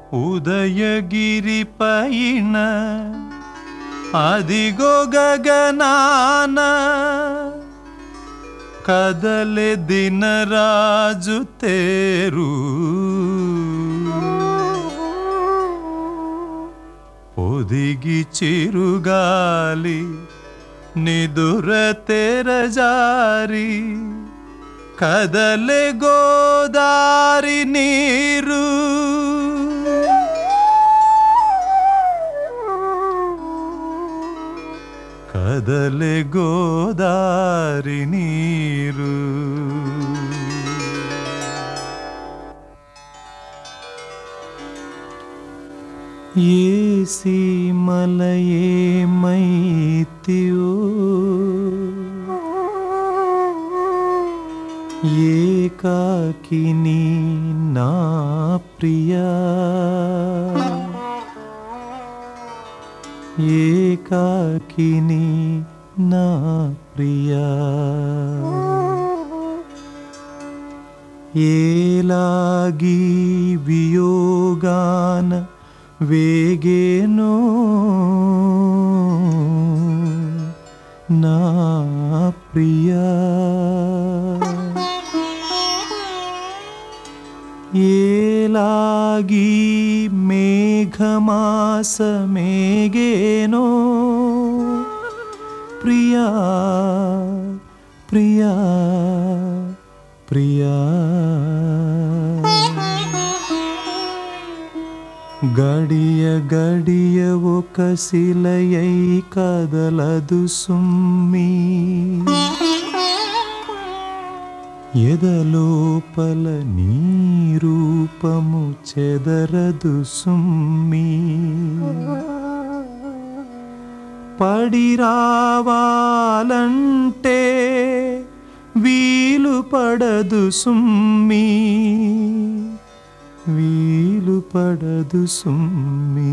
ఉదయగిరి పైన అదిగో గగనాన కదలె దినరాజు తేరు పొదిగి చిరుగాలి నిదుర తెరజారి కదలె గోదారి నీరు కదలె గోదారి నీరు ఏ సీమల ఏమైతియో ఏకాకిని నా ప్రియా ఏకాకిని నా ప్రియా ఏలాగి వియోగాన వేగేనో నా ప్రియా ఏలాగి మేఘమాసమేగేనో ప్రియా ప్రియా ప్రియా గడియ గడియ ఒక శిలయై కదలదు సుమ్మి ఎదలోపల నీ రూపము చెదరదు సుమ్మి పడి రావాలంటే వీలు పడదు సుమ్మి వీలు పడదు సుమ్మి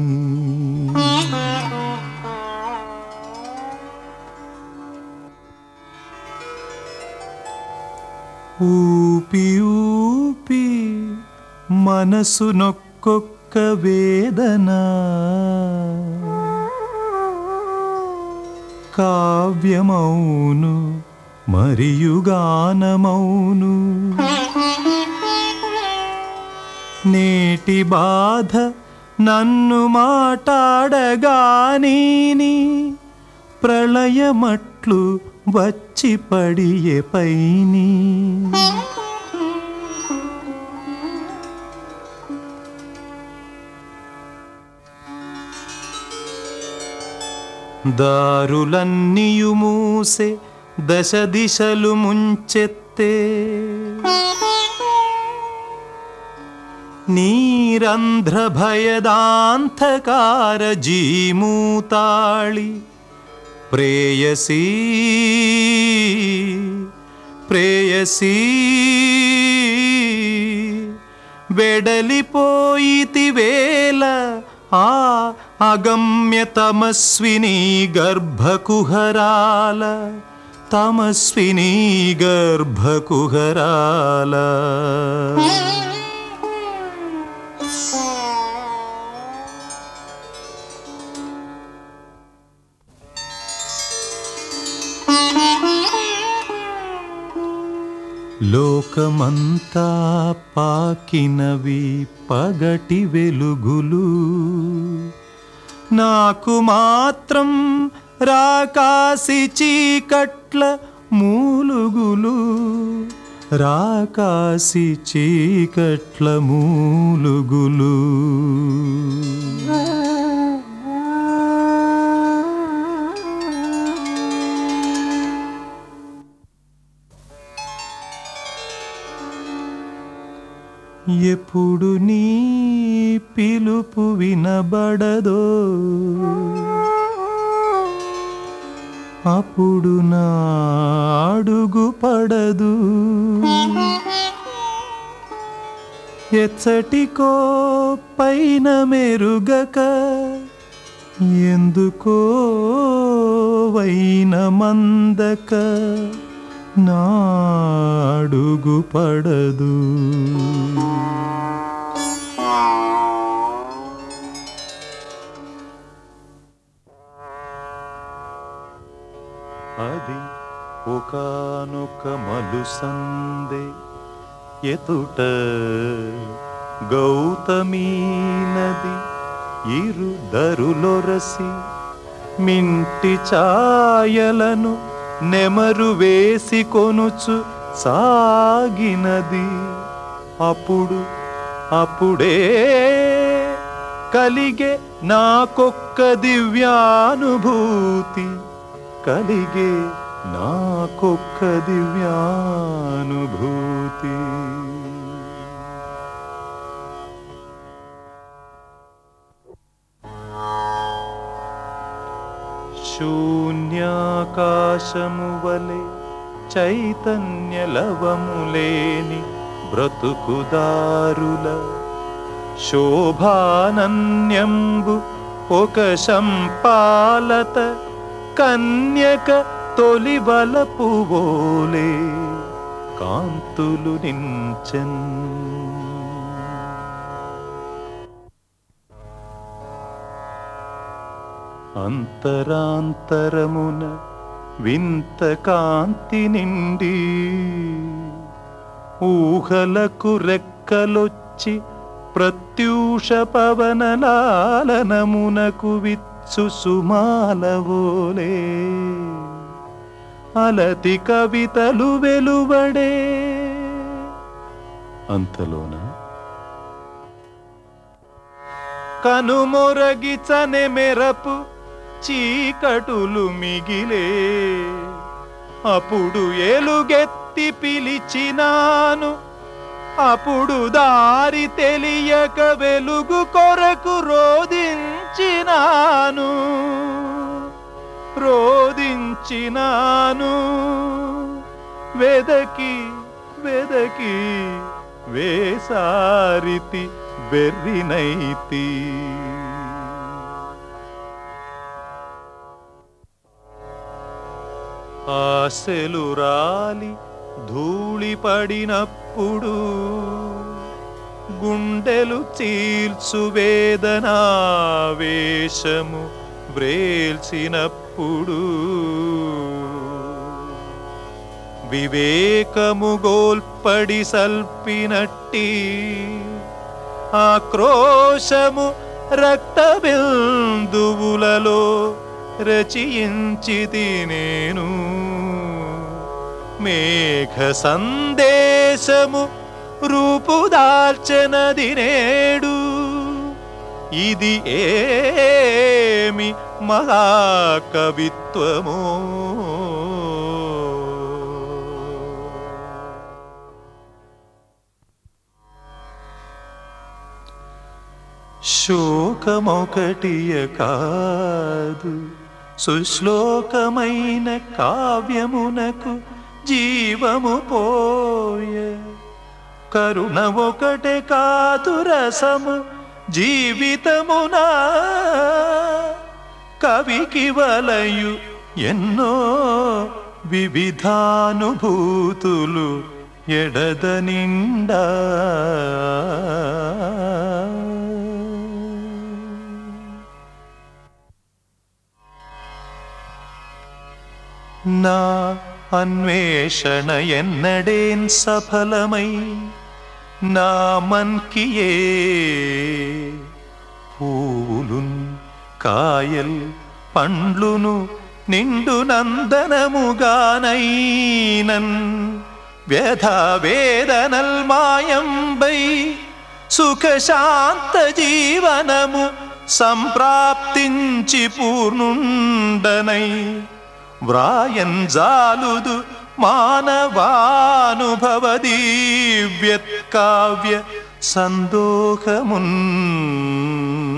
ఊపి ఊపి మనసు నొక్కొక్క వేదన కావ్యమౌను మరియు గానమౌను నేటి బాధ నన్ను మాటాడగానీని ప్రళయమట్లు వచ్చి పడియే పైని దారులన్నీయు మూసే దశ దిశలు ముంచెత్తే నీరంధ్ర భయదాంధకార జీమూతాళి ప్రేయసీ ప్రేయసీ వెడలిపోయితి వేల ఆ అగమ్య తమస్విని గర్భకుహరాల తమస్విని గర్భకుహరాల లోకమంతా పాకినవి పగటి వెలుగులు నాకు మాత్రం రాకాసి చీకట్ల మూలుగులు రాకాసి చీకట్ల మూలుగులు ఎప్పుడు నీ పిలుపు వినబడదో అప్పుడు నా అడుగు పడదు ఎచ్చటికో పైన మెరుగక ఎందుకో వైన మందక నా అడుగు పడదు ಲೋಕಮಲು ಸಂದೆ ಎತುಟ ಗೌತಮೀ ನದಿ ఇరు దరులొరసి మింటి ఛాయలను నెమరు వేసి కొనుచు సాగినది అప్పుడు అప్పుడే కలిగే నాకొక్క దివ్యానుభూతి కలిగే నాకొక్క దివ్యానుభూతి శూన్యాకాశము వలె చైతన్య లవములేని బ్రతుకుదారుల శోభానన్యంబు ఒక శంపాలత కన్యక తొలి వలపు ఓలే కాంతులు నించెన్ అంతరాంతరమున వింత కాంతి నిండి ఊహలకు రెక్కలొచ్చి ప్రత్యూష పవనలాలనమునకు విచ్చు సుమాలవోలే అలతి కవితలు వెలువడే అంతలోన కనుమొరగిచనె మెరపు చీకటులు మిగిలే అప్పుడు ఎలుగెత్తి పిలిచినాను అప్పుడు దారి తెలియక వెలుగు కొరకు రోదించినాను రోదించినాను వెదకి వెదకి వేసారితి బెర్రినైతి ఆశలు రాలి ధూళి పడినప్పుడు గుండెలు చీల్చు వేదనావేశము వ్రేల్చినప్పుడు వివేకము గోల్పడి సల్పినట్టి ఆక్రోశము రక్త బిందువులలో రచయించిది నేను మేఘ సందేశము రూపుదాల్చనది నేడు ఇది ఏమి మహాకవిత్వమో శోకమొకటియ కాదు సుశ్లోకమైన కావ్యమునకు జీవము పోయ కరుణ ఒకటే కాదు రసము జీవితమున కవికి వలయు ఎన్నో వివిధానుభూతులు ఎడద నిండా నా అన్వేషణ ఎన్నడేన్ సఫలమై నా మన్కియే పూలున్ కాయల్ పండ్లును నిండు నందనముగానైనన్ వ్యధ వేదనల్ మాయంబై సుఖశాంత జీవనము సంప్రాప్తించి పూర్ణుండనై వ్రాయంజాలుదు మానవానుభవ దివ్యత్కావ్య సందోహమున్